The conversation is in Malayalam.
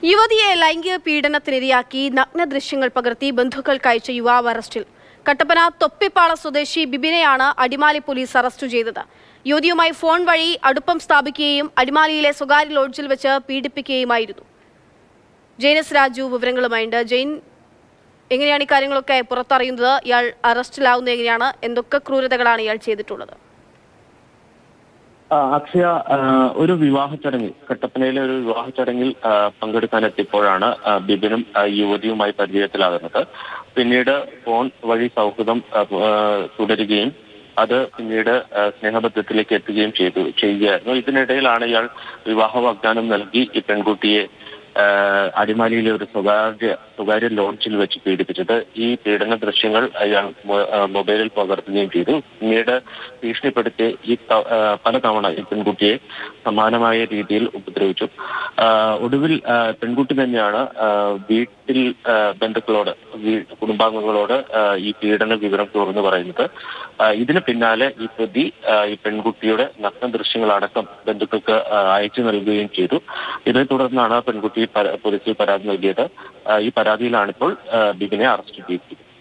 യുവതിയെ ലൈംഗിക പീഡനത്തിനിരയാക്കി നഗ്ന ദൃശ്യങ്ങൾ പകർത്തി ബന്ധുക്കൾക്ക് അയച്ച യുവാവ് അറസ്റ്റിൽ കട്ടപ്പന തൊപ്പിപ്പാള സ്വദേശി ബിബിനെയാണ് അടിമാലി പോലീസ് അറസ്റ്റ് ചെയ്തത് യുവതിയുമായി ഫോൺ വഴി അടുപ്പം സ്ഥാപിക്കുകയും അടിമാലിയിലെ സ്വകാര്യ ലോഡ്ജിൽ വെച്ച് പീഡിപ്പിക്കുകയുമായിരുന്നു ജെയിനസ് രാജു വിവരങ്ങളുമായുണ്ട് ജെയിൻ എങ്ങനെയാണ് ഈ കാര്യങ്ങളൊക്കെ പുറത്തറിയുന്നത് ഇയാൾ അറസ്റ്റിലാവുന്നത് എങ്ങനെയാണ് എന്തൊക്കെ ക്രൂരതകളാണ് ഇയാൾ ചെയ്തിട്ടുള്ളത് ആ, അക്ഷയ ആ, ഒരു വിവാഹ ചടങ്ങിൽ കട്ടപ്പനയിലെ ഒരു വിവാഹ ചടങ്ങിൽ ആ, പങ്കെടുക്കാനെത്തിയപ്പോഴാണ് ആ, ബിബിനും ആ, യുവതിയുമായി പരിചയത്തിലാകുന്നത് പിന്നീട് ഫോൺ വഴി സൗഹൃദം ആ, ആ, തുടരുകയും അത് പിന്നീട് ആ, സ്നേഹബന്ധത്തിലേക്ക് എത്തുകയും ചെയ്തു ചെയ്യുകയായിരുന്നു ഇതിനിടയിലാണ് ഇയാൾ വിവാഹ വാഗ്ദാനം നൽകി ഈ പെൺകുട്ടിയെ ആ, അടിമാലിയിലെ ഒരു സ്വകാര്യ സ്വകാര്യ ലോഡ്ജിൽ വെച്ച് പീഡിപ്പിച്ചത് ഈ പീഡന ദൃശ്യങ്ങൾ അയാൾ മൊ- ആ, മൊബൈലിൽ പകർത്തുകയും ചെയ്തു പിന്നീട് ഭീഷണിപ്പെടുത്തി ഈ ത- ആ, പലതവണ ഈ പെൺകുട്ടിയെ സമാനമായ രീതിയിൽ ഉപദ്രവിച്ചു ആ, ഒടുവിൽ ആ, പെൺകുട്ടി തന്നെയാണ് ആ, വീട്ടിൽ ആ, ബന്ധുക്കളോട് വീ- കുടുംബാംഗങ്ങളോട് ആ, ഈ പീഡന വിവരം തുറന്നു പറയുന്നത് ആ, ഇതിന് പിന്നാലെ ഈ പ്രതി ആ, ഈ പെൺകുട്ടിയുടെ നഗ്ന ദൃശ്യങ്ങളടക്കം ബന്ധുക്കൾക്ക് ആ, അയച്ചു നൽകുകയും ചെയ്തു ഇതേ തുടർന്നാണ് പെൺകുട്ടി പര- പോലീസിൽ പരാതി നൽകിയത് ആ, ഈ പരാതിയിലാണ് ഇപ്പോൾ ആ, ബിബിനെ അറസ്റ്റ് ചെയ്തിരിക്കുന്നത്